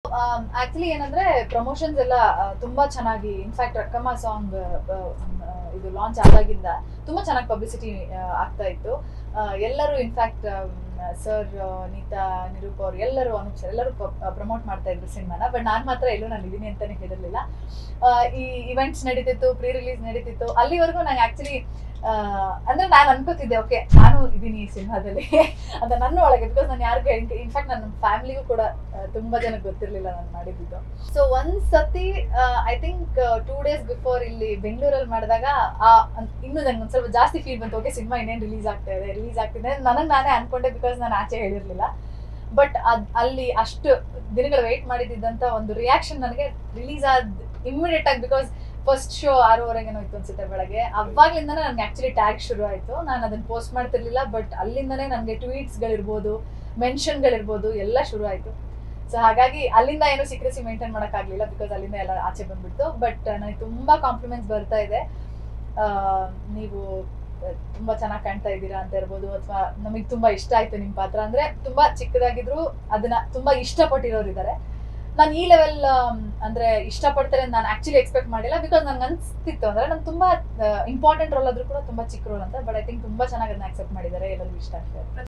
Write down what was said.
actually ಏನಂದ್ರೆ promotions ಎಲ್ಲ ಆ, ತುಂಬಾ ಚೆನ್ನಾಗಿ ಇನ್ಫ್ಯಾಕ್ಟ್ ರಕ್ಕಮ್ಮ ಸಾಂಗ್ ಇದು ಲಾಂಚ್ ಆದಾಗಿಂದ ತುಂಬಾ ಚೆನ್ನಾಗಿ ಪಬ್ಲಿಸಿಟಿ ಆಗ್ತಾ ಇತ್ತು ಆ, ಎಲ್ಲರೂ ಇನ್ಫ್ಯಾಕ್ಟ್ ಸರ್ ನೀತಾ ನಿರೂಪ್ ಅವ್ರು ಎಲ್ಲರೂ ಅನೂಪ್ ಸರ್ ಎಲ್ಲರೂ ಪ್ರಮೋಟ್ ಮಾಡ್ತಾ ಇದ್ರು ಸಿನಿಮಾನ ಬಟ್ ನಾನು ಮಾತ್ರ ಎಲ್ಲೂ ನಾನು ಇದೀನಿ ಅಂತಾನೆ ಹೇಳಿರ್ಲಿಲ್ಲ ಆ, ಈ ಇವೆಂಟ್ಸ್ ನಡೀತಿತ್ತು ಪ್ರೀ ರಿಲೀಸ್ ನಡೀತಿತ್ತು ಅಲ್ಲಿವರೆಗೂ ನಂಗೆ ಆಕ್ಚುಲಿ ಅಂದ್ರೆ ನಾನು ಅನ್ಕೋತಿದ್ದೆ ಓಕೆ ನಾನು ಇದೀನಿ ಈ ಸಿನಿಮಾದಲ್ಲಿ ಅಂತ ನನ್ನ ಒಳಗೆ ಬಿಕಾಸ್ ನಾನು ಯಾರಿಗೂ ಇನ್ಫ್ಯಾಕ್ಟ್ ನನ್ನ ಫ್ಯಾಮಿಲಿಗೂ ಕೂಡ ಆ, ತುಂಬಾ ಜನಕ್ಕೆ ಗೊತ್ತಿರಲಿಲ್ಲ ನಾನು ಮಾಡಿದ್ದು ಸೊ ಒಂದ್ ಸತಿ I think two days before ಇಲ್ಲಿ ಬೆಂಗಳೂರಲ್ಲಿ ಮಾಡಿದಾಗ ಆ ಅನ್- ಇನ್ನೂ ನಂಗೆ ಒಂದ್ ಸ್ವಲ್ಪ ಜಾಸ್ತಿ ಫೀಲ್ ಬಂತು ಓಕೆ ಸಿನಿಮಾ ಇನ್ನೇನು ರಿಲೀಸ್ ಆಗ್ತಾ ಇದೆ ರಿಲೀಸ್ ಆಗ್ತಿದೆ ನನಗೆ ನಾನೇ ಅನ್ಕೊಂಡೆ ಬಿಕಾಸ್ ನಾನು ಆಚೆ ಹೇಳಿರ್ಲಿಲ್ಲ ಬಟ್ ಅದ್ ಅಲ್ಲಿ ಅಷ್ಟು ದಿನಗಳು ವೆಯ್ಟ್ ಮಾಡಿದ್ದಂತ ಒಂದು ರಿಯಾಕ್ಷನ್ ನನಗೆ ರಿಲೀಸ್ ಆದ ಇಮಿಡಿಯೇಟ್ ಆಗಿ ಬಿಕಾಸ್ ಫಸ್ಟ್ ಶೋ ಆರೂವರೆಗೇನೋ ಇತ್ತು ಅನ್ಸುತ್ತೆ ಬೆಳಗ್ಗೆ ಅವಾಗ್ಲಿಂದನೇ ನನಗೆ ಆಕ್ಚುಲಿ ಟ್ಯಾಗ್ ಶುರು ಆಯ್ತು ನಾನು ಅದನ್ನ ಪೋಸ್ಟ್ ಮಾಡ್ತಿರ್ಲಿಲ್ಲ ಬಟ್ ಅಲ್ಲಿಂದನೇ ನನಗೆ ಟ್ವೀಟ್ಸ್ಗಳಿರ್ಬೋದು ಮೆನ್ಷನ್ಗಳಿರ್ಬೋದು ಎಲ್ಲ ಶುರು ಆಯ್ತು ಸೊ ಹಾಗಾಗಿ ಅಲ್ಲಿಂದ ಏನು ಸೀಕ್ರೆಸಿ ಮೇಂಟೈನ್ ಮಾಡೋಕ್ಕಾಗಲಿಲ್ಲ ಬಿಕಾಸ್ ಅಲ್ಲಿಂದ ಎಲ್ಲ ಆಚೆ ಬಂದ್ಬಿಡ್ತು ಬಟ್ ನನಗೆ ತುಂಬಾ ಕಾಂಪ್ಲಿಮೆಂಟ್ಸ್ ಬರ್ತಾ ಇದೆ ಆ, ನೀವು ಆ, ತುಂಬಾ ಚೆನ್ನಾಗಿ ಕಾಣ್ತಾ ಇದ್ದೀರಾ ಅಂತ ಇರ್ಬೋದು ಅಥವಾ ನಮಗೆ ತುಂಬಾ ಇಷ್ಟ ಆಯ್ತು ನಿಮ್ ಪಾತ್ರ ಅಂದ್ರೆ ತುಂಬಾ ಚಿಕ್ಕದಾಗಿದ್ರು ಅದನ್ನ ತುಂಬಾ ಇಷ್ಟಪಟ್ಟಿರೋರು ಇದ್ದಾರೆ ನಾನು ಈ ಲೆವೆಲ್ ಅಂದ್ರೆ ಇಷ್ಟಪಡ್ತಾರೆ ನಾನು ಆಕ್ಚುಲಿ ಎಕ್ಸ್ಪೆಕ್ಟ್ ಮಾಡಿಲ್ಲ ಬಿಕಾಸ್ ನನ್ಗೆ ಅನ್ಸ್ತಿತ್ತು ಅಂದ್ರೆ ನಾನು ತುಂಬಾ ಇಂಪಾರ್ಟೆಂಟ್ ರೋಲ್ ಆದ್ರೂ ಕೂಡ ತುಂಬಾ ಚಿಕ್ಕ ರೋಲ್ ಅಂತ ಬಟ್ ಐ ಥಿಂಕ್ ತುಂಬಾ ಚೆನ್ನಾಗಿ ಅದನ್ನ ಅಕ್ಸೆಪ್ಟ್ ಮಾಡಿದ್ದಾರೆ ಎಲ್ಲರಿಗೂ ಇಷ್ಟ ಆಗ್ತಾ ಇದೆ